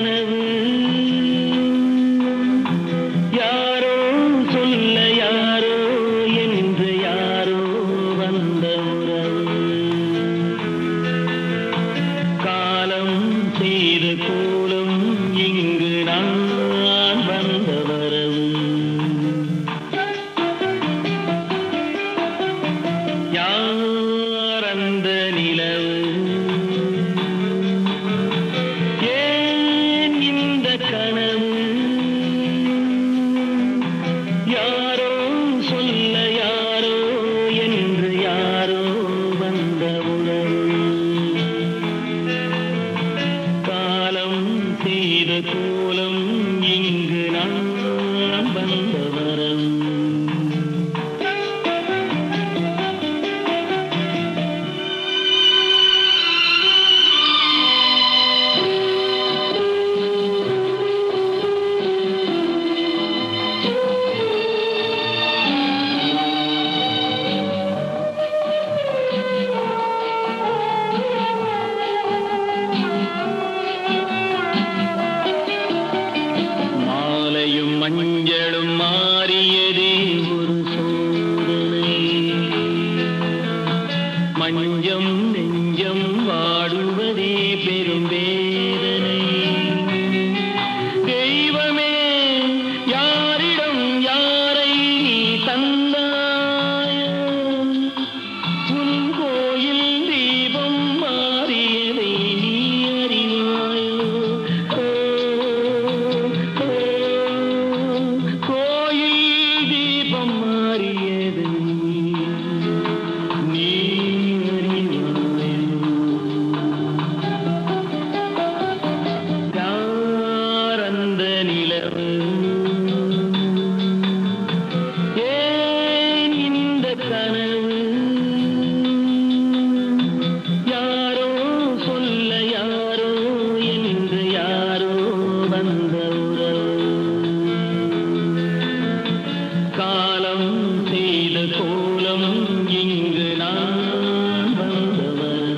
கனவு யாரோ சொல்ல யாரோ என்று யாரோ வந்த உறவு காலம் செய்த கோலம் இங்கு நான் வந்த வரவு யார் அந்த நிலவு ஏன் இந்த கனவு யாரோ சொல்ல யாரோ என்று யாரோ வந்த உணர்வு காலம் செய்த கோலம் இங்கு நான் வந்த வரம் மாலையும் மஞ்சளும் மாறியதே ஒரு சோதனை மஞ்சம் நெஞ்சம் வாடுவதே பெரும் வேதனை தெய்வமே யாரிடம் யாரை நீ தந்தாயோ உன் கோயில் தீபம் மாறியதை நீ அறிவாயோ ஓ, ஓ, கோயில் தீபம் மாறியதை நீ அறிவாயோ யார் அந்த நிலவு ஏன் இந்த கனவு யாரோ சொல்ல யாரோ என்று யாரோ வந்த உறவு காலம் செய்த கோலம் இங்கு நான் வந்தவர்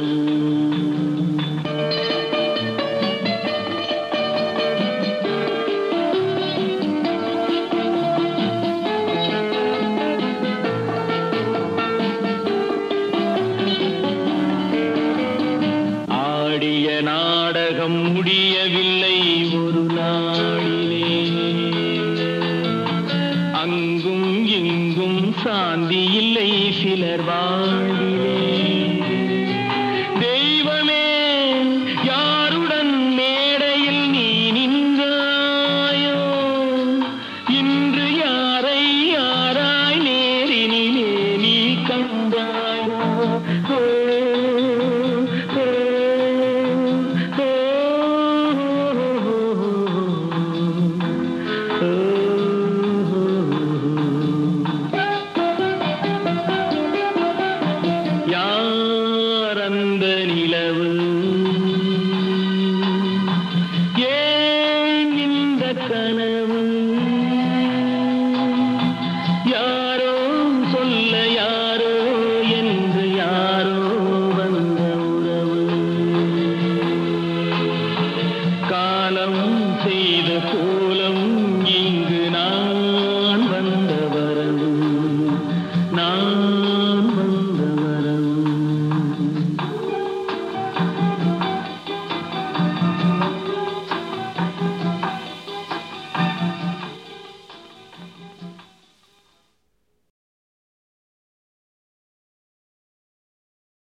ஆடிய நாடகம் முடியவில்லை ஒரு நாளிலே அங்கும் இங்கும் சாந்தி இல்லை சிலர் வாழ்விலே தெய்வமே யாருடன் மேடையில் நீ நின்றாயோ இன்று யாரை யாராய் நேரினிலே நீ கண்டாயோ ஓ, ஓ, ஓ, யார் அந்த நிலவு ஏன் இந்த கனவு